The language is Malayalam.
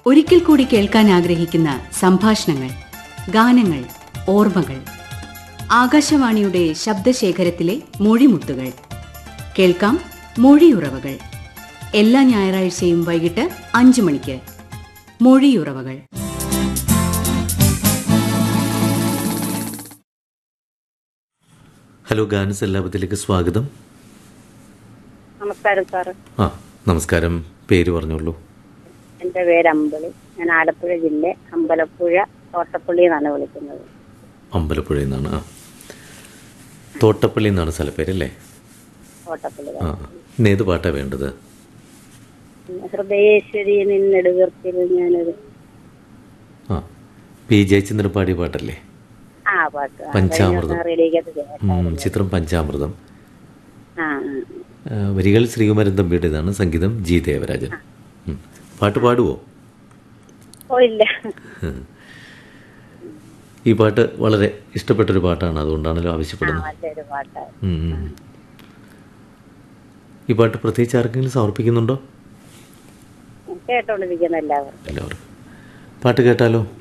ഒരിക്കൽ കൂടി കേൾക്കാൻ ആഗ്രഹിക്കുന്ന സംഭാഷണങ്ങൾ ഗാനങ്ങൾ ഓർമ്മകൾ ആകാശവാണിയുടെ ശബ്ദശേഖരത്തിലെ മൊഴിമുത്തുകൾ കേൾക്കാം മൊഴിയുറവകൾ എല്ലാ ഞായറാഴ്ചയും വൈകിട്ട് അഞ്ചു മണിക്ക് മൊഴിയുറവകൾ ഹലോ ഗാനസ് എല്ലാപത്തിലേക്ക് സ്വാഗതം നമസ്കാരം സാറ് ആ നമസ്കാരം പേര് പറഞ്ഞോളൂ എൻ്റെ പേര് അമ്പളി ഞാൻ ആലപ്പുഴ ജില്ല അമ്പലപ്പുഴ തോട്ടപ്പള്ളി എന്നാണ് വിളിക്കുന്നത് അമ്പലപ്പുഴയിൽ നിന്നാണ് ആ തോട്ടപ്പള്ളി എന്നാണ് സ്ഥലപ്പേരല്ലേ തോട്ടപ്പള്ളി ആ ഇന്ന് ഏത് പാട്ടാണ് വേണ്ടത് ഹൃദയേശ്വരി നിന്നെടുകീർത്തിൽ ഞാനൊരു ആ പി ജയചന്ദ്രൻ പാടിയ പാട്ടല്ലേ ആ പാട്ട് ആ, പഞ്ചാമൃതം. കഴിഞ്ഞ ദിവസം റേഡിയോക്കകത്ത് കേട്ടു. ഉം, ചിത്രം പഞ്ചാമൃതം ആ ആ. ആ, വരികൾ ശ്രീകുമാരൻ തമ്പിയുടേതാണ് സംഗീതം ജി ദേവരാജൻ ഉം. പാട്ട് പാടുവോ ഓ ഇല്ല ഈ പാട്ട് വളരെ ഇഷ്ടപ്പെട്ടൊരു പാട്ടാണ് അതുകൊണ്ടാണല്ലോ ആ ആവശ്യപ്പെടുന്നത് നല്ലൊരു പാട്ട് ഉം, ഉം. ഈ പാട്ട് പ്രത്യേകിച്ച് ആർക്കെങ്കിലും സമർപ്പിക്കുന്നുണ്ടോ കേട്ടോണ്ടിരിക്കുന്ന എല്ലാവർക്കും എല്ലാവർക്കും പാട്ട് കേട്ടാലോ